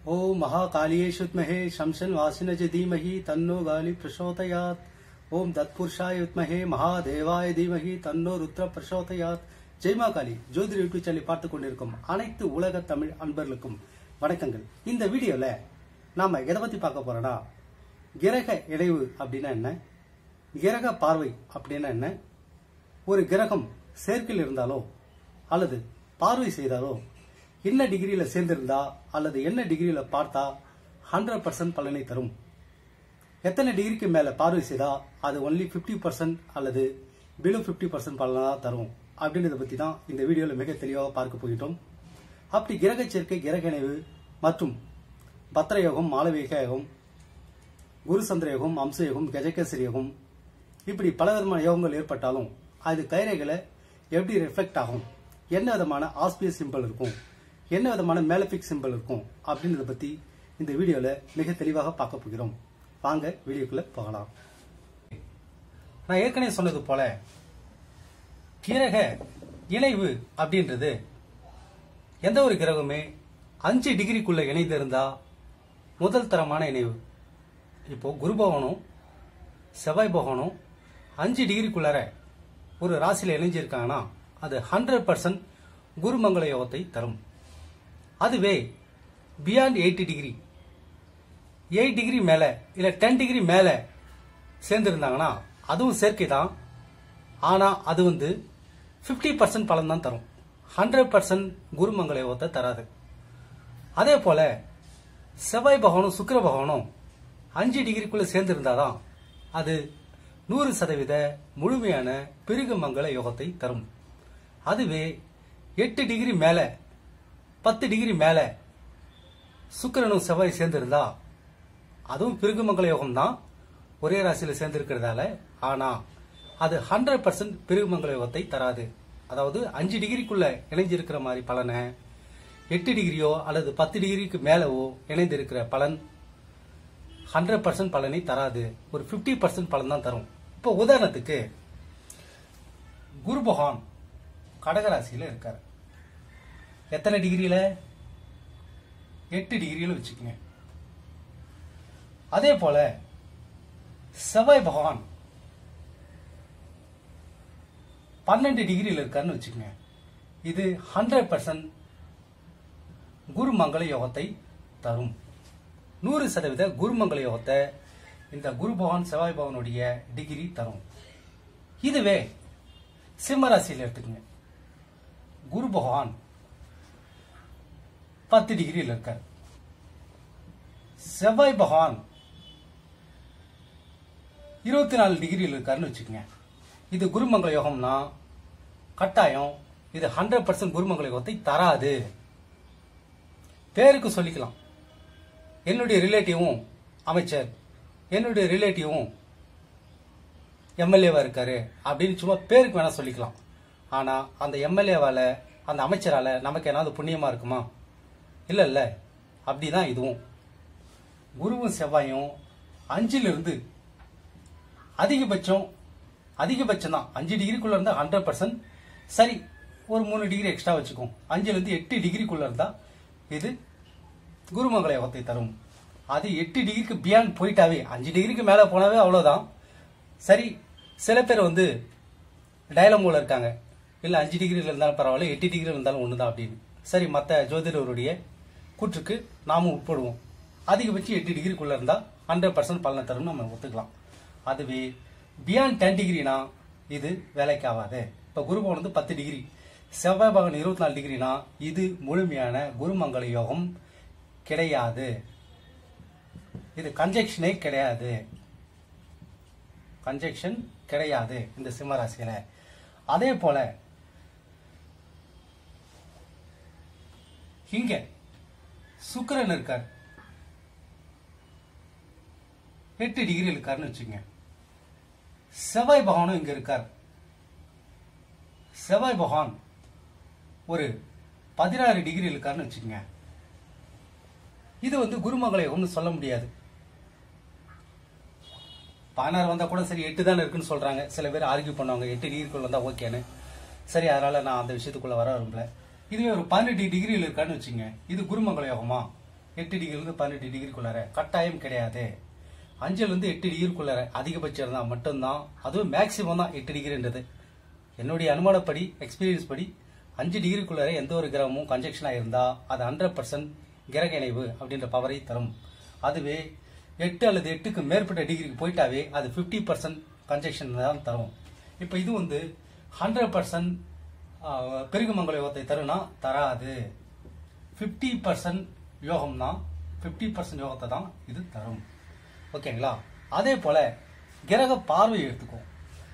ஓம் மகா காளியேஷுத்மஹே சம்சன் வாசினஜ தீமஹி தன்னோ காலி பிரசோதயாத் ஓம் தத்புருஷாய யுத்மஹே மகாதேவாய தீமஹி தன்னோ ருத்ர பிரசோதயாத் ஜெய்மா காளி ஜோதிட யூடியூப் சேனலை பார்த்துக் கொண்டிருக்கும் அனைத்து உலக தமிழ் அன்பர்களுக்கும் வணக்கங்கள் இந்த வீடியோல நாம எதை பத்தி பார்க்க போறோம்னா கிரக இணைவு அப்படின்னா என்ன கிரக பார்வை அப்படின்னா என்ன ஒரு கிரகம் சேர்க்கையில் இருந்தாலோ அல்லது பார்வை செய்தாலோ என்ன டிகிரியில சேர்ந்திருந்தா அல்லது என்ன டிகிரியில பார்த்தா ஹண்ட்ரட் பர்சன்ட் பலனை தரும் எத்தனை டிகிரிக்கு மேல பார்வை செய்தா அது ஒன்லி 50% பர்சன்ட் அல்லது பிலோ 50% பர்சன்ட் பலனா தரும் அப்படின்றத பத்தி தான் இந்த வீடியோல மிக தெளிவாக பார்க்க போகிட்டோம் அப்படி கிரக சேர்க்கை கிரக இணைவு மற்றும் பத்திர யோகம் மாளவிக யோகம் குரு சந்திர யோகம் அம்ச யோகம் கஜகேசரி யோகம் இப்படி பல விதமான யோகங்கள் ஏற்பட்டாலும் அது கைரேகளை எப்படி ரிஃப்ளெக்ட் ஆகும் என்ன விதமான ஆஸ்பியஸ் சிம்பிள் இருக்கும் என்ன விதமான மேலபிக் சிம்பிள் இருக்கும் அப்படின்றத பத்தி இந்த வீடியோல மிக தெளிவாக பார்க்க போகிறோம் வாங்க வீடியோக்குள்ள போகலாம் நான் ஏற்கனவே சொன்னது போல கிரக இணைவு அப்படின்றது எந்த ஒரு கிரகமே அஞ்சு டிகிரிக்குள்ள இணைந்திருந்தா முதல் தரமான இணைவு இப்போ குரு பகவானும் செவ்வாய் பகவானும் அஞ்சு டிகிரிக்குள்ளார ஒரு ராசியில இணைஞ்சிருக்காங்கன்னா அது ஹண்ட்ரட் பர்சன்ட் குருமங்கள யோகத்தை தரும் அதுவே beyond eighty degree eight degree மேல இல்ல டென் டிகிரி மேல சேர்ந்திருந்தாங்கன்னா அதுவும் சேர்க்கை தான் ஆனா அது வந்து 50% பர்சன்ட் பலன் தான் தரும் ஹண்ட்ரட் பர்சன்ட் குருமங்கள யோகத்தை தராது அதே போல செவ்வாய் பகவானும் சுக்கிர பகவானும் அஞ்சு டிகிரிக்குள்ள சேர்ந்திருந்தாதான் அது நூறு சதவீத முழுமையான பிருகு மங்கள யோகத்தை தரும் அதுவே எட்டு டிகிரி மேல பத்து டிகிரி மேல சுக்கிரனும் செவ்வாய் சேர்ந்திருந்தா அதுவும் பிருகு மங்கள யோகம் தான் ஒரே ராசியில சேர்ந்திருக்கிறதால ஆனா அது ஹண்ட்ரட் பர்சன்ட் பிருகு மங்கள யோகத்தை தராது அதாவது அஞ்சு டிகிரிக்குள்ள இணைஞ்சிருக்கிற மாதிரி பலனை எட்டு டிகிரியோ அல்லது பத்து டிகிரிக்கு மேலவோ இணைந்திருக்கிற பலன் ஹண்ட்ரட் பர்சன்ட் பலனை தராது ஒரு 50% பர்சன்ட் பலன் தான் தரும் இப்போ உதாரணத்துக்கு குரு பகவான் கடகராசியில இருக்காரு எத்தனை டிகிரியில எட்டு டிகிரியில வச்சுக்கங்க அதே போல செவ்வாய் பகவான் பன்னெண்டு டிகிரியில் இருக்காருன்னு வச்சுக்கங்க இது ஹண்ட்ரட் பர்சன்ட் குருமங்கள யோகத்தை தரும் நூறு சதவீத குருமங்கள யோகத்தை இந்த குரு பகவான் செவ்வாய் பகவானுடைய டிகிரி தரும் இதுவே சிம்ம ராசியில் எடுத்துக்கங்க குரு பகவான் பத்து டிகிரியில் இருக்கார் செவ்வாய் பகவான் இருபத்தி நாலு டிகிரியில் இருக்காருன்னு வச்சுக்கோங்க இது குருமங்கள யோகம்னா கட்டாயம் இது ஹண்ட்ரட் பர்சன்ட் குருமங்கள யோகத்தை தராது பேருக்கு சொல்லிக்கலாம் என்னுடைய ரிலேட்டிவும் அமைச்சர் என்னுடைய ரிலேட்டிவும் எம்எல்ஏவா இருக்காரு அப்படின்னு சும்மா பேருக்கு வேணா சொல்லிக்கலாம் ஆனா அந்த எம்எல்ஏவால அந்த அமைச்சரால நமக்கு ஏதாவது புண்ணியமா இருக்குமா இல்ல இல்ல அப்படிதான் இதுவும் குருவும் செவ்வாயும் அஞ்சுல இருந்து அதிகபட்சம் அதிகபட்சம் தான் அஞ்சு டிகிரிக்குள்ள இருந்தா ஹண்ட்ரட் பர்சன்ட் சரி ஒரு மூணு டிகிரி எக்ஸ்ட்ரா வச்சுக்கோம் அஞ்சுல இருந்து எட்டு டிகிரிக்குள்ள இருந்தா இது குருமங்கள யோகத்தை தரும் அது எட்டு டிகிரிக்கு பியாண்ட் போயிட்டாவே அஞ்சு டிகிரிக்கு மேல போனாவே அவ்வளவுதான் சரி சில பேர் வந்து டயலமோல இருக்காங்க இல்ல அஞ்சு டிகிரியில் இருந்தாலும் பரவாயில்ல எட்டு டிகிரி இருந்தாலும் ஒண்ணுதான் அப்படின்னு சரி மற்ற ஜோதிடருடைய கூற்றுக்கு நாமும் உட்படுவோம் அதிகபட்சம் எட்டு டிகிரிக்குள்ள இருந்தா ஹண்ட்ரட் பர்சன்ட் பலனை தரும் நம்ம ஒத்துக்கலாம் அதுவே பியாண்ட் டென் டிகிரினா இது வேலைக்கு ஆகாது இப்ப குருபவன் வந்து பத்து டிகிரி செவ்வாய் பகவான் இருபத்தி நாலு டிகிரினா இது முழுமையான குருமங்கள யோகம் கிடையாது இது கன்ஜெக்ஷனே கிடையாது கன்ஜெக்ஷன் கிடையாது இந்த சிம்ம ராசியில அதே போல இங்க சுக்கிரன் இருக்கார் எட்டு டிகிரி இருக்காருன்னு வச்சுங்க செவ்வாய் பகவானும் இங்க இருக்கார் செவ்வாய் பகவான் ஒரு பதினாறு டிகிரி இருக்காருன்னு வச்சுக்கோங்க இது வந்து குருமங்கள யோகம்னு சொல்ல முடியாது பதினாறு வந்தா கூட சரி எட்டு தானே இருக்குன்னு சொல்றாங்க சில பேர் ஆர்கியூ பண்ணுவாங்க எட்டு டிகிரிக்குள்ள வந்தா ஓகேன்னு சரி அதனால நான் அந்த விஷயத்துக்குள்ள வர விரும்பல இதுவே ஒரு பதினெட்டு டிகிரியில் இருக்கான்னு வச்சுங்க இது குருமங்கள யோகமா எட்டு டிகிரிலேருந்து பதினெட்டு டிகிரிக்குள்ளார கட்டாயம் கிடையாது அஞ்சுலேருந்து எட்டு டிகிரிக்குள்ளார அதிகபட்சம் இருந்தால் மட்டும்தான் அதுவும் மேக்சிமம் தான் எட்டு டிகிரின்றது என்னுடைய அனுமானப்படி எக்ஸ்பீரியன்ஸ் படி அஞ்சு டிகிரிக்குள்ளார எந்த ஒரு கிரகமும் கன்ஜெக்ஷனாக இருந்தால் அது ஹண்ட்ரட் பர்சன்ட் கிரக இணைவு அப்படின்ற பவரை தரும் அதுவே எட்டு அல்லது எட்டுக்கு மேற்பட்ட டிகிரிக்கு போயிட்டாவே அது ஃபிஃப்டி பர்சன்ட் கன்ஜெக்ஷன் தான் தரும் இப்போ இது வந்து ஹண்ட்ரட் பர்சன்ட் பெருகுமங்கல யோகத்தை தரும்னா தராது ஃபிஃப்டி பர்சன்ட் யோகம்னா ஃபிஃப்டி பர்சன்ட் யோகத்தை தான் இது தரும் ஓகேங்களா அதே போல கிரக பார்வையை எடுத்துக்கும்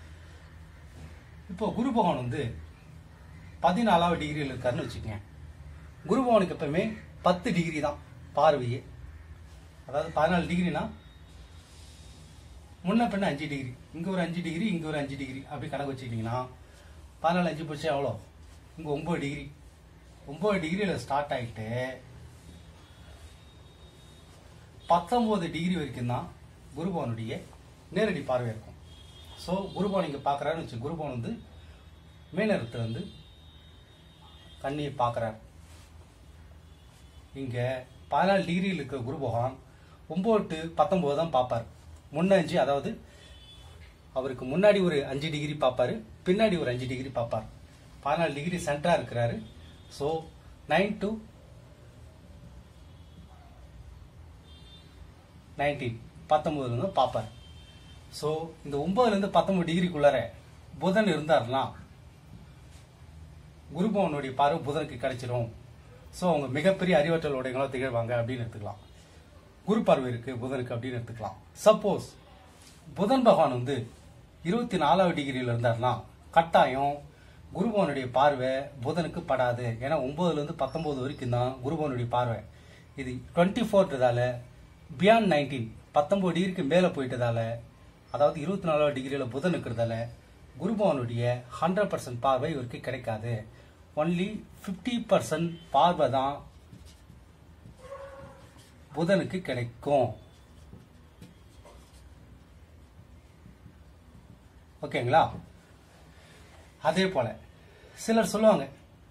இப்போ குரு பகவான் வந்து பதினாலாவது டிகிரியில் இருக்காருன்னு வச்சுக்கோங்க குரு பகவானுக்கு எப்பவுமே பத்து டிகிரி தான் பார்வையே அதாவது பதினாலு டிகிரினா முன்ன பின்ன அஞ்சு டிகிரி இங்கே ஒரு அஞ்சு டிகிரி இங்கே ஒரு அஞ்சு டிகிரி அப்படி கணக்கு வச்சுக்கிட்டிங்கன்னா பதினாலு அஞ்சு போச்சு எவ்வளோ இங்கே ஒம்பது டிகிரி ஒம்பது டிகிரியில் ஸ்டார்ட் ஆகிட்டு பத்தொம்போது டிகிரி வரைக்கும் தான் குருபவனுடைய நேரடி பார்வை இருக்கும் ஸோ குருபவன் இங்கே பார்க்குறாருன்னு வச்சு குருபவன் வந்து மீனரத்தை வந்து கண்ணியை பார்க்குறாரு இங்கே பதினாலு டிகிரியில் இருக்கிற குரு பகவான் ஒம்பது டு பத்தொம்போது தான் பார்ப்பார் முன்ன அஞ்சு அதாவது அவருக்கு முன்னாடி ஒரு அஞ்சு டிகிரி பார்ப்பாரு பின்னாடி ஒரு அஞ்சு டிகிரி பார்ப்பார் பதினாலு டிகிரி சென்டராக இருக்கிறாரு ஸோ நைன் டு நைன்டீன் பத்தொம்போதுலேருந்து பார்ப்பார் ஸோ இந்த ஒம்பதுலேருந்து பத்தொம்பது டிகிரிக்குள்ளார புதன் இருந்தார்னா குருபவனுடைய பார்வை புதனுக்கு கிடைச்சிரும் ஸோ அவங்க மிகப்பெரிய அறிவாற்றல் உடையங்களா திகழ்வாங்க அப்படின்னு எடுத்துக்கலாம் குரு பார்வை இருக்கு புதனுக்கு அப்படின்னு எடுத்துக்கலாம் சப்போஸ் புதன் பகவான் வந்து இருபத்தி நாலாவது டிகிரியில் இருந்தார்னா கட்டாயம் குருபவனுடைய பார்வை புதனுக்கு படாது ஏன்னா ஒன்பதுல இருந்து பத்தொன்பது வரைக்கும் தான் குருபவனுடைய பார்வை இது டுவெண்ட்டி ஃபோர்ன்றதால பியாண்ட் நைன்டீன் பத்தொன்பது டிகிரிக்கு மேலே போயிட்டதால அதாவது இருபத்தி நாலாவது டிகிரியில் புதன் இருக்கிறதால குருபவனுடைய ஹண்ட்ரட் பர்சன்ட் பார்வை இவருக்கு கிடைக்காது ஒன்லி ஃபிஃப்டி பர்சன்ட் பார்வை தான் புதனுக்கு கிடைக்கும் ஓகேங்களா அதே போல சிலர் சொல்லுவாங்க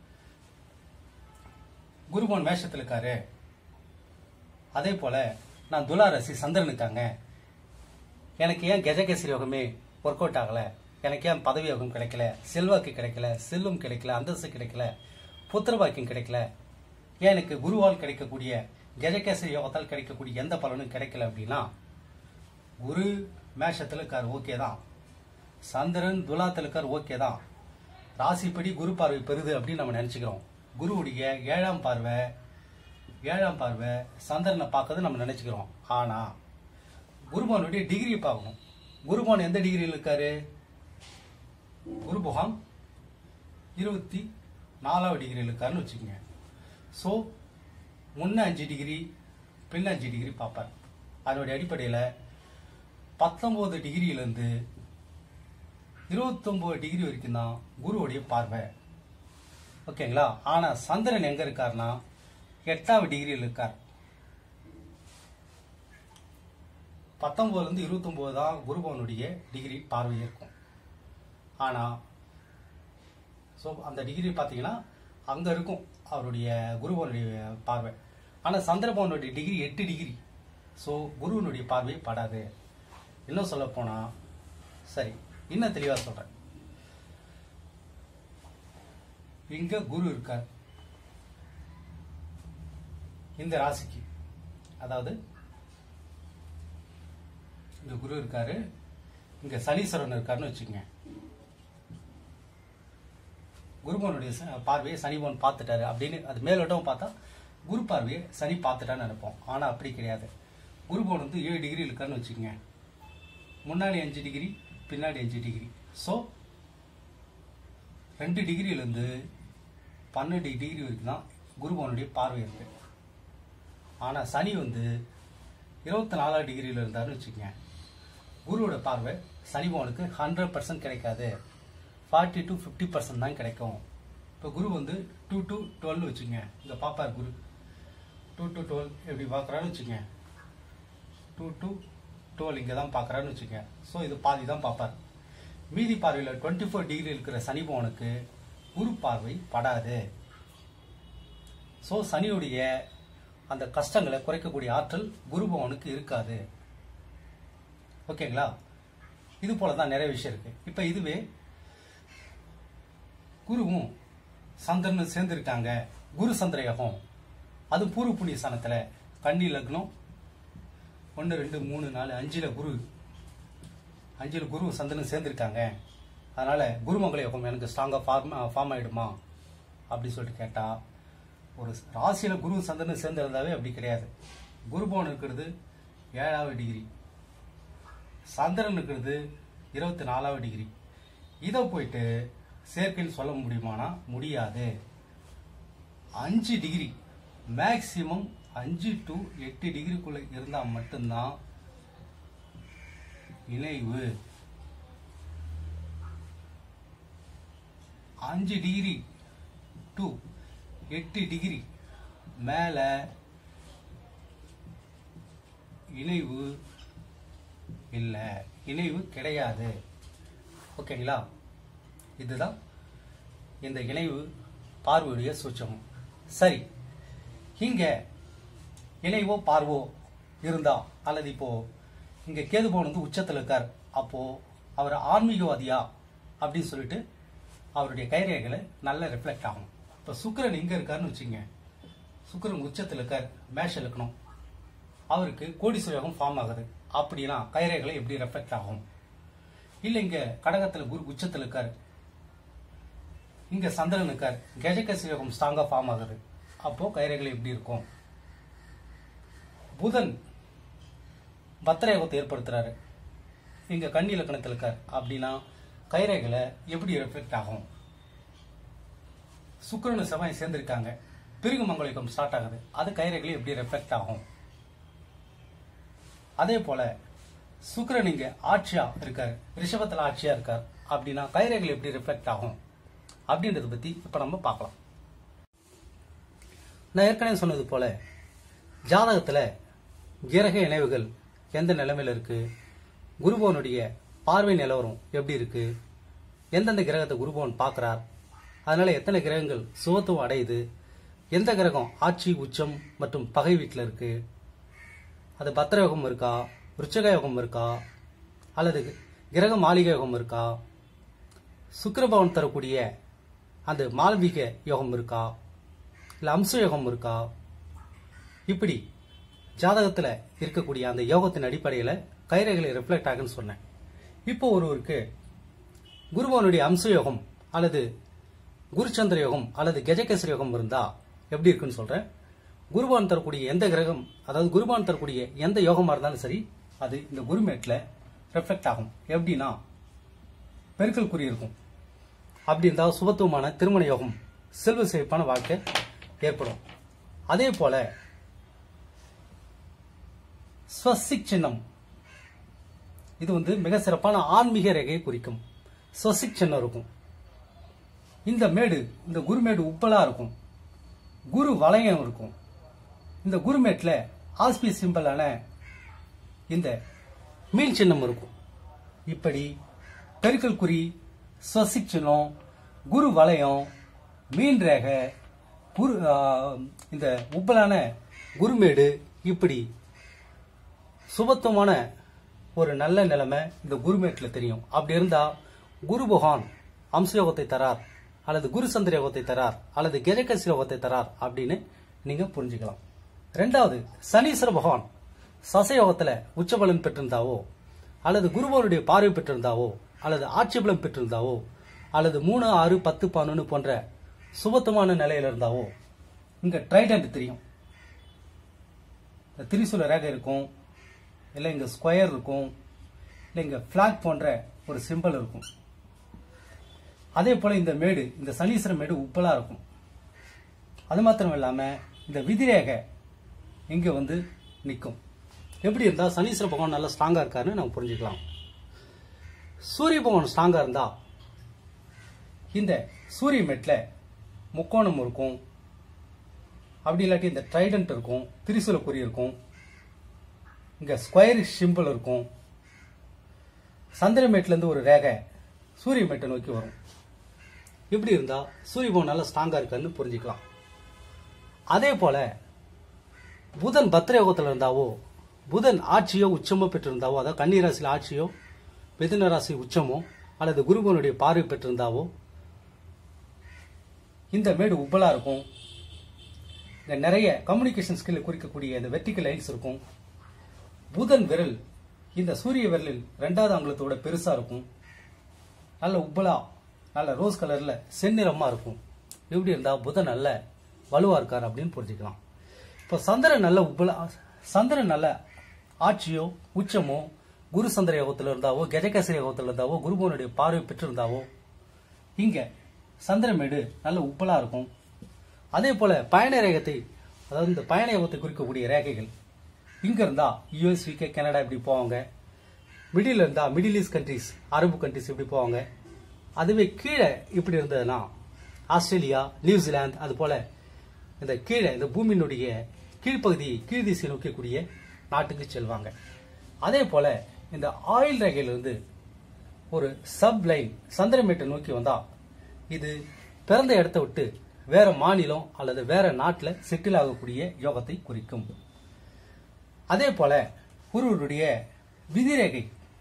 குருபவன் வேஷத்தில் இருக்காரு அதே போல நான் துலாரசி சந்திரன் இருக்காங்க எனக்கு ஏன் கஜகேசரி யோகமே ஒர்க் அவுட் ஆகல எனக்கு ஏன் பதவி யோகம் கிடைக்கல செல்வாக்கு கிடைக்கல செல்வம் கிடைக்கல அந்தஸ்து கிடைக்கல புத்திரபாக்கியம் கிடைக்கல ஏன் எனக்கு குருவால் கிடைக்கக்கூடிய கஜகேசரி யோகத்தால் கிடைக்கக்கூடிய எந்த பலனும் கிடைக்கல அப்படின்னா குரு மேஷத்தில் இருக்கார் ஓகே தான் சந்திரன் துலாத்தில் இருக்கார் ஓகே தான் ராசிப்படி குரு பார்வை பெறுது அப்படின்னு நம்ம நினச்சிக்கிறோம் குருவுடைய ஏழாம் பார்வை ஏழாம் பார்வை சந்திரனை பார்க்கறது நம்ம நினச்சிக்கிறோம் ஆனால் குருபவனுடைய டிகிரியை பார்க்கணும் குருபவன் எந்த டிகிரியில் இருக்காரு குரு பகவான் இருபத்தி நாலாவது டிகிரியில் இருக்காருன்னு வச்சுக்கோங்க ஸோ முன்ன அஞ்சு டிகிரி பின்ன அஞ்சு டிகிரி பார்ப்பார் அதனுடைய அடிப்படையில் பத்தொம்போது டிகிரியிலேருந்து இருபத்தொம்போது டிகிரி வரைக்கும் தான் குருவுடைய பார்வை ஓகேங்களா ஆனால் சந்திரன் எங்கே இருக்காருன்னா எட்டாவது டிகிரியில் இருக்கார் பத்தொம்போதுலேருந்து இருபத்தொம்போது தான் குருபவனுடைய டிகிரி பார்வை இருக்கும் ஆனால் ஸோ அந்த டிகிரி பார்த்தீங்கன்னா அங்கே இருக்கும் அவருடைய குருவனுடைய பார்வை ஆனால் சந்திரபவனுடைய டிகிரி எட்டு டிகிரி ஸோ குருவனுடைய பார்வை படாது இன்னும் சொல்ல போனால் சரி இன்னும் தெளிவாக சொல்கிறேன் இங்கே குரு இருக்கார் இந்த ராசிக்கு அதாவது இந்த குரு இருக்காரு இங்க சனீஸ்வரன் இருக்காருன்னு வச்சுக்கோங்க குருபவனுடைய ச- பார்வையை சனிபவன் பார்த்துட்டாரு அப்படின்னு அது மேலோட்டம் பார்த்தா குரு பார்வையை சனி பார்த்துட்டான்னு நினைப்போம் ஆனால் அப்படி கிடையாது குருபவன் வந்து ஏழு டிகிரி இருக்காருன்னு வச்சுக்கோங்க முன்னாடி அஞ்சு டிகிரி பின்னாடி அஞ்சு டிகிரி ஸோ ரெண்டு டிகிரியிலேருந்து பன்னெண்டு டிகிரி வரைக்கும் தான் குருபவனுடைய பார்வை இருக்கு ஆனால் சனி வந்து இருபத்தி நாலாவது டிகிரியில் இருந்தாருன்னு வச்சுக்கோங்க குருவோட பார்வை சனி பவனுக்கு ஹண்ட்ரட் பர்சன்ட் கிடைக்காது ஃபார்ட்டி டு ஃபிஃப்டி பர்சன்ட் தான் கிடைக்கும் இப்போ குரு வந்து டூ டு டுவெல் வச்சுங்க இங்கே பார்ப்பார் குரு டூ டு டுவெல் எப்படி பார்க்குறான்னு வச்சுங்க டூ டு டுவெல் இங்கே தான் பார்க்குறான்னு வச்சுங்க ஸோ இது பாதி தான் பார்ப்பார் மீதி பார்வையில் டுவெண்ட்டி ஃபோர் டிகிரி இருக்கிற சனி பவனுக்கு குரு பார்வை படாது ஸோ சனியுடைய அந்த கஷ்டங்களை குறைக்கக்கூடிய ஆற்றல் குரு பகவானுக்கு இருக்காது ஓகேங்களா இது போல தான் நிறைய விஷயம் இருக்கு இப்ப இதுவே குருவும் சந்திரனும் சேர்ந்திருக்காங்க குரு சந்திர யோகம் அது பூர்வ புண்ணிய ஸ்தானத்துல கன்னி லக்னம் ஒன்று ரெண்டு மூணு நாலு அஞ்சுல குரு அஞ்சில் குரு சந்திரன் சேர்ந்திருக்காங்க அதனால குருமங்கள யோகம் எனக்கு ஸ்ட்ராங்காக ஃபார்ம் ஃபார்ம் ஆயிடுமா அப்படி சொல்லிட்டு கேட்டா ஒரு ராசியில குரு சந்திரன் சேர்ந்திருந்தாவே அப்படி கிடையாது குரு பவன் இருக்கிறது ஏழாவது டிகிரி சந்திரன் இருக்கிறது இருபத்தி நாலாவது டிகிரி இதை போயிட்டு சேர்க்கைன்னு சொல்ல முடியுமானா முடியாது அஞ்சு டிகிரி மேக்சிமம் அஞ்சு டு எட்டு டிகிரிக்குள்ள இருந்தா மட்டும்தான் இணைவு அஞ்சு டிகிரி டு எட்டு டிகிரி மேல இணைவு இல்லை இணைவு கிடையாது ஓகேங்களா இதுதான் இந்த இணைவு பார்வையுடைய சூட்சமம் சரி இங்க இணைவோ பார்வோ இருந்தா அல்லது இப்போ இங்க கேது பவன் வந்து உச்சத்துல இருக்கார் அப்போ அவர் ஆன்மீகவாதியா அப்படின்னு சொல்லிட்டு அவருடைய கைரேகைகளை நல்ல ரிஃப்ளெக்ட் ஆகும் இப்போ சுக்கிரன் இங்க இருக்காருன்னு வச்சுங்க சுக்கிரன் உச்சத்துல இருக்கார் மேஷ இலக்கணம் அவருக்கு கோடீஸ்வர யோகம் ஃபார்ம் ஆகுது அப்படின்னா கைரேகைகளை எப்படி ரெஃப்ளெக்ட் ஆகும் இல்ல இங்க கடகத்துல குரு உச்சத்துல இருக்காரு இங்க சந்திரன் இருக்கார் கஜகசி யோகம் ஸ்ட்ராங்கா ஃபார்ம் ஆகுது அப்போ கைரேகைகள் எப்படி இருக்கும் புதன் பத்திர யோகத்தை ஏற்படுத்துறாரு இங்க கன்னி இலக்கணத்தில் இருக்கார் அப்படின்னா கைரேகைகளை எப்படி ரெஃப்ளெக்ட் ஆகும் சுக்கிரனு செவ்வாய் சேர்ந்திருக்காங்க பிரிகு மங்கள யோகம் ஸ்டார்ட் ஆகுது அது கைரேகைகளை எப்படி ரெஃப்ளெக்ட் ஆகும் அதே போல சுக்கிரன் இங்க ஆட்சியா இருக்காரு ரிஷபத்துல ஆட்சியா இருக்கார் அப்படின்னா கைரேகைகள் எப்படி ரிஃப்ளெக்ட் ஆகும் அப்படின்றத பத்தி இப்ப நம்ம பார்க்கலாம் நான் ஏற்கனவே சொன்னது போல ஜாதகத்துல கிரக இணைவுகள் எந்த நிலைமையில இருக்கு குருபவனுடைய பார்வை நிலவரம் எப்படி இருக்கு எந்தெந்த கிரகத்தை குருபவன் பார்க்கறார் அதனால எத்தனை கிரகங்கள் சுகத்துவம் அடையுது எந்த கிரகம் ஆட்சி உச்சம் மற்றும் பகை வீட்டில் இருக்கு அது பத்திர யோகம் இருக்கா விருச்சக யோகம் இருக்கா அல்லது கிரக மாளிகை யோகம் இருக்கா சுக்கிரபவன் தரக்கூடிய அந்த மால்விக யோகம் இருக்கா இல்ல அம்ச யோகம் இருக்கா இப்படி ஜாதகத்துல இருக்கக்கூடிய அந்த யோகத்தின் அடிப்படையில கைரேகளை ரிஃப்ளெக்ட் ஆகுன்னு சொன்னேன் இப்போ ஒருவருக்கு குருபவனுடைய அம்ச யோகம் அல்லது குருச்சந்திர யோகம் அல்லது கஜகேசரி யோகம் இருந்தா எப்படி இருக்குன்னு சொல்றேன் குருபான் தரக்கூடிய எந்த கிரகம் அதாவது குருபான் தரக்கூடிய எந்த யோகமா இருந்தாலும் சரி அது இந்த குருமேட்ல ரெஃப்ளெக்ட் ஆகும் எப்படின்னா பெருக்கல் குறி இருக்கும் அப்படி இருந்தால் சுபத்துவமான திருமண யோகம் செல்வ செழிப்பான வாழ்க்கை ஏற்படும் அதே போல ஸ்வசிக் சின்னம் இது வந்து மிக சிறப்பான ஆன்மீக ரேகையை குறிக்கும் ஸ்வசிக் சின்னம் இருக்கும் இந்த மேடு இந்த குருமேடு உப்பலா இருக்கும் குரு வளையம் இருக்கும் இந்த குருமேட்ல ஆஸ்பி சிம்பிளான இந்த மீன் சின்னம் இருக்கும் இப்படி பெருக்கல் குறி ஸ்வசிக் சின்னம் குரு வளையம் மீன் ரேகை குரு ஆ, இந்த உப்பலான குருமேடு இப்படி சுபத்துவமான ஒரு நல்ல நிலைமை இந்த குருமேட்டில் தெரியும் அப்படி இருந்தா குரு பகவான் அம்சயோகத்தை தரார் அல்லது குரு சந்திர யோகத்தை தரார் அல்லது கெஜகஸ் யோகத்தை தரார் அப்படின்னு நீங்க புரிஞ்சுக்கலாம் ரெண்டாவது சனீஸ்வர பகவான் சசயோகத்துல உச்சபலன் பெற்றிருந்தாவோ அல்லது குருபவனுடைய பார்வை பெற்றிருந்தாவோ அல்லது ஆட்சி பலம் பெற்றிருந்தாவோ அல்லது மூணு ஆறு பத்து பதினொன்று போன்ற சுபத்துவமான நிலையில இருந்தாவோ இங்க ட்ரைடன்ட் தெரியும் இந்த திரிசூல ரேகை இருக்கும் இல்லை இங்க ஸ்கொயர் இருக்கும் இல்லை இங்க பிளாக் போன்ற ஒரு சிம்பல் இருக்கும் அதே போல இந்த மேடு இந்த சனீஸ்வர மேடு உப்பலா இருக்கும் அது மாத்திரம் இல்லாம இந்த விதிரேகை இங்க வந்து நிற்கும் எப்படி இருந்தா சனீஸ்வர பகவான் நல்லா ஸ்ட்ராங்கா இருக்காருன்னு நம்ம புரிஞ்சுக்கலாம் சூரிய பகவான் ஸ்ட்ராங்கா இருந்தா இந்த சூரிய மேட்ல முக்கோணம் இருக்கும் அப்படி இல்லாட்டி இந்த ட்ரைடன்ட் இருக்கும் திரிசூல குறி இருக்கும் இங்க ஸ்கொயர் சிம்பிள் இருக்கும் சந்திரமேட்ல இருந்து ஒரு ரேகை சூரிய மேட்டை நோக்கி வரும் இப்படி இருந்தா சூரிய பகவான் நல்லா ஸ்ட்ராங்கா இருக்காருன்னு புரிஞ்சுக்கலாம் அதே போல புதன் பத்திர யோகத்தில் இருந்தாவோ புதன் ஆட்சியோ உச்சமோ பெற்றிருந்தாவோ அதாவது கன்னி ராசியில் ஆட்சியோ மிதுன ராசி உச்சமோ அல்லது குருபனுடைய பார்வை பெற்றிருந்தாவோ இந்த மேடு உப்பலா இருக்கும் இங்க நிறைய கம்யூனிகேஷன் ஸ்கில் குறிக்கக்கூடிய இந்த வெர்டிக்கல் லைன்ஸ் இருக்கும் புதன் விரல் இந்த சூரிய விரலில் ரெண்டாவது அங்குலத்தோட பெருசா இருக்கும் நல்ல உப்பலா நல்ல ரோஸ் கலர்ல செந்நிறமா இருக்கும் இப்படி இருந்தா புதன் நல்ல வலுவா இருக்கார் அப்படின்னு புரிஞ்சுக்கலாம் இப்போ சந்திரன் நல்ல உப்பலா சந்திரன் நல்ல ஆட்சியோ உச்சமோ குரு சந்திர யோகத்தில் இருந்தாவோ கஜகேசரி யோகத்தில் இருந்தாவோ குருபவனுடைய பார்வை பெற்றிருந்தாவோ இங்க சந்திரமேடு நல்ல உப்பலா இருக்கும் அதே போல பயண ரேகத்தை அதாவது இந்த பயண யோகத்தை குறிக்கக்கூடிய ரேகைகள் இங்க இருந்தா யூஎஸ் யூகே கனடா இப்படி போவாங்க மிடில் இருந்தா மிடில் ஈஸ்ட் கண்ட்ரிஸ் அரபு கண்ட்ரிஸ் இப்படி போவாங்க அதுவே கீழே இப்படி இருந்ததுன்னா ஆஸ்திரேலியா நியூசிலாந்து அது போல இந்த கீழே இந்த பூமியினுடைய கீழ்ப்பகுதி கீழ் திசை நோக்கக்கூடிய நாட்டுக்கு செல்வாங்க அதே போல இந்த ஆயில் ரேகையிலிருந்து ஒரு சப் லைன் சந்திரமேட்டை நோக்கி வந்தா இது பிறந்த இடத்தை விட்டு வேற மாநிலம் அல்லது வேற நாட்டில் செட்டில் ஆகக்கூடிய யோகத்தை குறிக்கும் அதே போல ஒருவருடைய விதிரேகை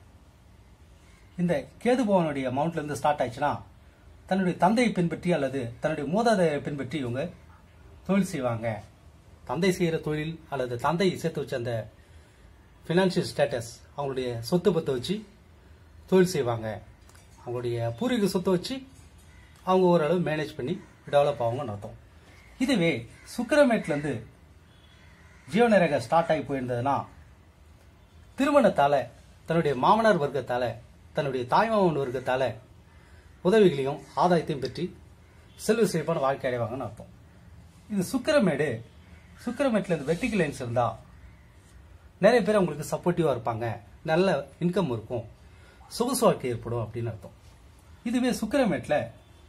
இந்த கேது பவனுடைய மவுண்ட்ல இருந்து ஸ்டார்ட் ஆயிடுச்சுன்னா தன்னுடைய தந்தையை பின்பற்றி அல்லது தன்னுடைய மூதாதையரை பின்பற்றி இவங்க தொழில் செய்வாங்க தந்தை செய்கிற தொழில் அல்லது தந்தை சேர்த்து வச்ச அந்த ஃபினான்ஷியல் ஸ்டேட்டஸ் அவங்களுடைய சொத்து பத்தை வச்சு தொழில் செய்வாங்க அவங்களுடைய பூர்வீக சொத்தை வச்சு அவங்க ஓரளவு மேனேஜ் பண்ணி டெவலப் ஆகுங்கன்னு அர்த்தம் இதுவே சுக்கிரமேட்லேருந்து ஜீவனரேகை ஸ்டார்ட் ஆகி போயிருந்ததுன்னா திருமணத்தால தன்னுடைய மாமனார் வர்க்கத்தால தன்னுடைய தாய்மாமன் வர்க்கத்தால உதவிகளையும் ஆதாயத்தையும் பெற்றி செல்வ செழிப்பான வாழ்க்கை அடைவாங்கன்னு அர்த்தம் இது சுக்கிரமேடு சுக்கிரமேட்ல இந்த வெட்டிக்கல் லைன்ஸ் இருந்தா நிறைய பேர் உங்களுக்கு சப்போர்ட்டிவா இருப்பாங்க நல்ல இன்கம் இருக்கும் சொகுசு வாழ்க்கை ஏற்படும் அப்படின்னு அர்த்தம் இதுவே சுக்கிரமேட்ல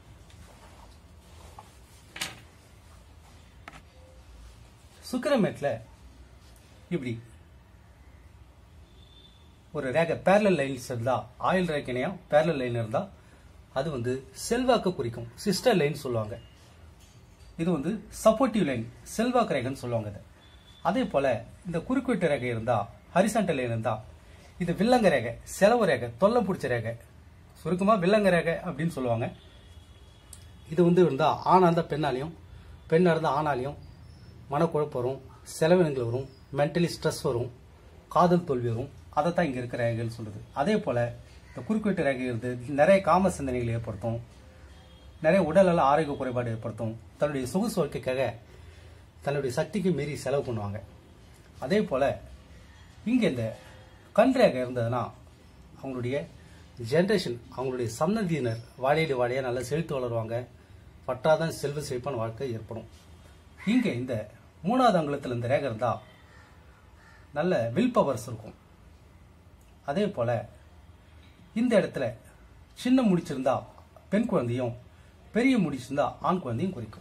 சுக்கிரமேட்ல இப்படி ஒரு ரேகை பேரலல் லைன்ஸ் இருந்தா ஆயில் ரேக்கினையா பேரலல் லைன் இருந்தா அது வந்து செல்வாக்கு குறிக்கும் சிஸ்டர் லைன் சொல்லுவாங்க இது வந்து சப்போர்ட்டிவ் லைன் செல்வாக்கு ரேகைன்னு சொல்லுவாங்க இதை அதே போல இந்த குறுக்குவெட்டு ரேகை இருந்தா ஹரிசாண்டல் லைன் இருந்தா இது வில்லங்க ரேகை செலவு ரேகை தொல்லை பிடிச்ச ரேகை சுருக்கமா வில்லங்க ரேகை அப்படின்னு சொல்லுவாங்க இது வந்து இருந்தா ஆணா இருந்தா பெண்ணாலையும் பெண்ணா இருந்தா ஆணாலையும் மனக்குழப்பம் வரும் செலவினங்கள் வரும் மென்டலி ஸ்ட்ரெஸ் வரும் காதல் தோல்வி வரும் அதை தான் இங்க இருக்கிற ரேகைகள் சொல்லுது அதே போல இந்த குறுக்குவெட்டு ரேகை இருந்து நிறைய காம சிந்தனைகளை ஏற்படுத்தும் நிறைய உடல்நல ஆரோக்கிய குறைபாடு ஏற்படுத்தும் தன்னுடைய சொகுசு வாழ்க்கைக்காக தன்னுடைய சக்திக்கு மீறி செலவு பண்ணுவாங்க அதே போல இங்க இந்த கண் ரேகை இருந்ததுன்னா அவங்களுடைய ஜென்ரேஷன் அவங்களுடைய சன்னதியினர் வாழையடி வாழையா நல்லா செழித்து வளருவாங்க பட்டாதான் செல்வ செழிப்பான வாழ்க்கை ஏற்படும் இங்க இந்த மூணாவது அங்குலத்தில் இந்த ரேகை இருந்தா நல்ல வில் பவர்ஸ் இருக்கும் அதே போல இந்த இடத்துல சின்ன முடிச்சிருந்தா பெண் குழந்தையும் பெரிய முடிச்சிருந்தா ஆண் குழந்தையும் குறிக்கும்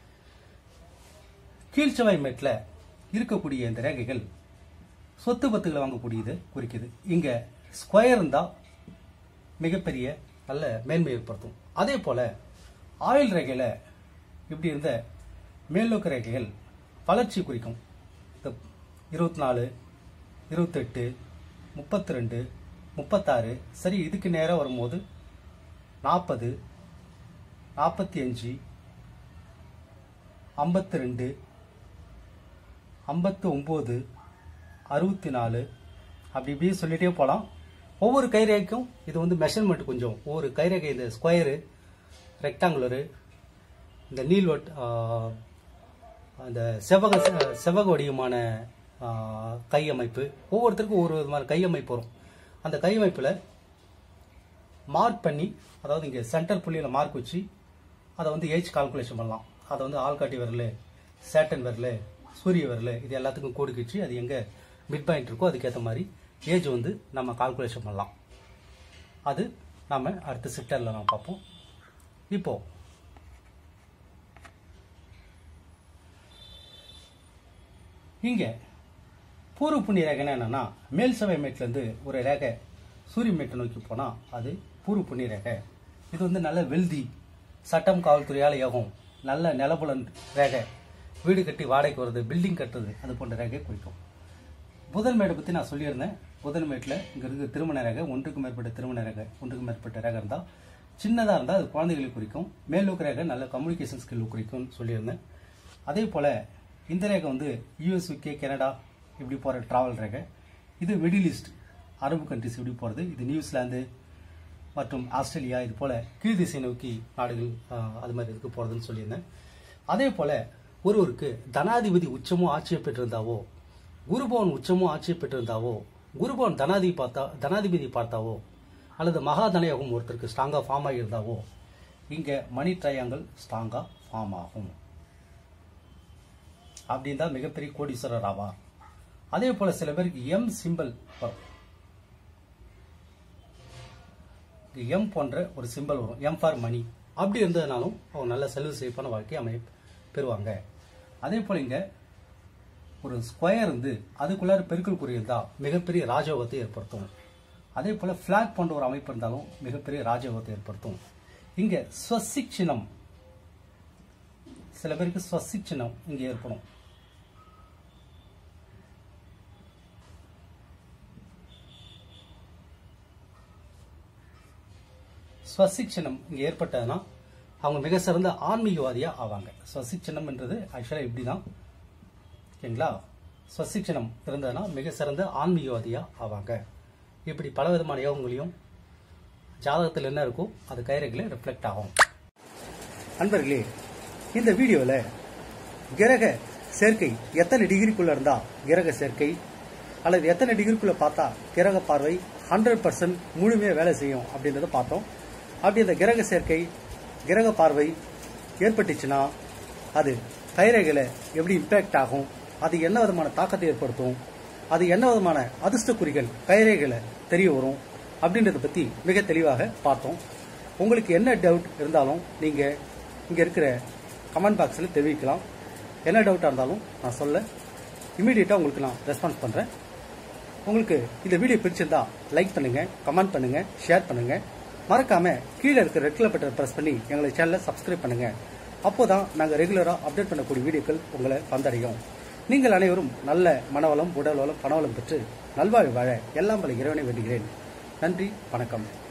கீழ்ச்சவாய் மேட்ல இருக்கக்கூடிய இந்த ரேகைகள் சொத்து பத்துகளை வாங்கக்கூடியது குறிக்குது இங்க ஸ்கொயர் இருந்தா மிகப்பெரிய நல்ல மேன்மை ஏற்படுத்தும் அதே போல ஆயில் ரேகையில இப்படி இருந்த மேல்நோக்கு ரேகைகள் வளர்ச்சி குறிக்கும் இந்த இருபத்தி நாலு இருபத்தெட்டு முப்பத்தி ரெண்டு முப்பத்தாறு சரி இதுக்கு நேராக வரும்போது நாற்பது நாற்பத்தி அஞ்சு ஐம்பத்தி ரெண்டு ஐம்பத்து ஒம்பது அறுபத்தி நாலு அப்படி இப்படி சொல்லிட்டே போகலாம் ஒவ்வொரு கைரேகைக்கும் இது வந்து மெஷர்மெண்ட் கொஞ்சம் ஒவ்வொரு கைரேகை இந்த ஸ்கொயரு ரெக்டாங்குலரு இந்த நீள்வட் ஆஹ், அந்த செவ்வக செவ்வக வடிவமான ஆஹ், கை அமைப்பு ஒவ்வொருத்தருக்கும் ஒவ்வொரு விதமான கை அமைப்பு வரும் அந்த கை அமைப்பில் மார்க் பண்ணி அதாவது இங்கே சென்டர் புள்ளியில் மார்க் வச்சு அதை வந்து ஏஜ் கால்குலேஷன் பண்ணலாம் அதை வந்து ஆள்காட்டி விரல் சேட்டன் விரல் சூரிய விரல் இது எல்லாத்துக்கும் கோடு கிச்சு அது எங்கே மிட் பாயிண்ட் இருக்கோ அதுக்கேற்ற மாதிரி ஏஜ் வந்து நம்ம கால்குலேஷன் பண்ணலாம் அது நம்ம அடுத்த சிப்டரில் நம்ம பார்ப்போம் இப்போ இங்கே பூர்வ புண்ணிய ரேகைன்னா என்னன்னா மேல் சபை மேட்லேருந்து ஒரு ரேகை சூரிய மேட்டை நோக்கி போனால் அது பூர்வ புண்ணிய ரேகை இது வந்து நல்ல வெல்தி சட்டம் காவல்துறையால் யோகம் நல்ல நிலபுலன் ரேகை வீடு கட்டி வாடகைக்கு வருது பில்டிங் கட்டுறது அது போன்ற ரேகையை குறிக்கும் புதன் மேடை பற்றி நான் சொல்லியிருந்தேன் புதன் மேட்டில் இங்கே இருக்கிற திருமண ரேகை ஒன்றுக்கு மேற்பட்ட திருமண ரேகை ஒன்றுக்கு மேற்பட்ட ரேகை இருந்தால் சின்னதாக இருந்தால் அது குழந்தைகளை குறிக்கும் மேலோக்கு ரேகை நல்ல கம்யூனிகேஷன் ஸ்கில் குறிக்கும்னு சொல்லியிருந்தேன் அதே போல் இந்த ரேகை வந்து யூஎஸ் யூகே கனடா இப்படி போகிற ட்ராவல் ரேகை இது மிடில் ஈஸ்ட் அரபு கண்ட்ரிஸ் இப்படி போகிறது இது நியூசிலாந்து மற்றும் ஆஸ்திரேலியா இது போல கீழ் திசை நோக்கி நாடுகள் ஆஹ், அது மாதிரி இதுக்கு போகிறதுன்னு சொல்லியிருந்தேன் அதே போல ஒருவருக்கு தனாதிபதி உச்சமும் ஆட்சியை பெற்றிருந்தாவோ குருபவன் உச்சமும் ஆட்சியை பெற்றிருந்தாவோ குருபவன் தனாதிபதி பார்த்தா தனாதிபதி பார்த்தாவோ அல்லது மகாதனயோகம் ஒருத்தருக்கு ஸ்ட்ராங்காக ஃபார்ம் ஆகியிருந்தாவோ இங்கே மணி ட்ரையாங்கிள் ஸ்ட்ராங்காக ஃபார்ம் ஆகும் அப்படின்னு தான் மிகப்பெரிய கோடீஸ்வரர் ஆவார் அதே போல சில பேருக்கு எம் சிம்பிள் வரும் எம் போன்ற ஒரு சிம்பிள் வரும் எம் ஃபார் மணி அப்படி இருந்ததுனாலும் அவங்க நல்ல செல்வ செழிப்பான வாழ்க்கையை அமைய பெறுவாங்க அதே போல இங்க ஒரு ஸ்கொயர் இருந்து அதுக்குள்ளார பெருக்கல் குறி இருந்தா மிகப்பெரிய ராஜயோகத்தை ஏற்படுத்தும் அதே போல பிளாக் போன்ற ஒரு அமைப்பு இருந்தாலும் மிகப்பெரிய ராஜயோகத்தை ஏற்படுத்தும் இங்க ஸ்வசிக் சின்னம் சில பேருக்கு ஸ்வசிக் சின்னம் இங்க ஏற்படும் ஸ்வசிக் சின்னம் இங்கே ஏற்பட்டதுன்னா அவங்க மிக சிறந்த ஆன்மீகவாதியா ஆவாங்க ஸ்வசிக் சின்னம்ன்றது ஆக்சுவலாக இப்படி தான் ஓகேங்களா ஸ்வசிக் சின்னம் இருந்ததுன்னா மிக சிறந்த ஆன்மீகவாதியா ஆவாங்க இப்படி பல விதமான யோகங்களையும் ஜாதகத்தில் என்ன இருக்கோ அது கைரேகையில ரிஃப்ளெக்ட் ஆகும் அன்பர்களே இந்த வீடியோவில் கிரக சேர்க்கை எத்தனை டிகிரிக்குள்ள இருந்தா கிரக சேர்க்கை அல்லது எத்தனை டிகிரிக்குள்ள பார்த்தா கிரக பார்வை ஹண்ட்ரட் பர்சன்ட் முழுமையா வேலை செய்யும் அப்படின்றத பார்த்தோம் அப்படி இந்த கிரக சேர்க்கை கிரக பார்வை ஏற்பட்டுச்சுன்னா அது கைரேகையில எப்படி இம்பாக்ட் ஆகும் அது என்ன விதமான தாக்கத்தை ஏற்படுத்தும் அது என்ன விதமான அதிர்ஷ்ட குறிகள் கைரேகையில தெரிய வரும் அப்படின்றத பத்தி மிக தெளிவாக பார்த்தோம் உங்களுக்கு என்ன டவுட் இருந்தாலும் நீங்க இங்க இருக்கிற கமெண்ட் பாக்ஸில் தெரிவிக்கலாம் என்ன டவுட்டாக இருந்தாலும் நான் சொல்ல இமீடியட்டாக உங்களுக்கு நான் ரெஸ்பான்ஸ் பண்ணுறேன் உங்களுக்கு இந்த வீடியோ பிடிச்சிருந்தா லைக் பண்ணுங்க கமெண்ட் பண்ணுங்க ஷேர் பண்ணுங்க மறக்காம கீழே இருக்கிற ரெட் கலர் பட்டனை பிரஸ் பண்ணி எங்களை சேனலை சப்ஸ்கிரைப் பண்ணுங்க அப்போதான் நாங்கள் ரெகுலராக அப்டேட் பண்ணக்கூடிய வீடியோக்கள் உங்களை வந்தடையும் நீங்கள் அனைவரும் நல்ல மனவளம் உடல் வளம் பணவளம் பெற்று நல்வாழ்வு வாழ எல்லாம் பல இறைவனை வேண்டுகிறேன் நன்றி வணக்கம்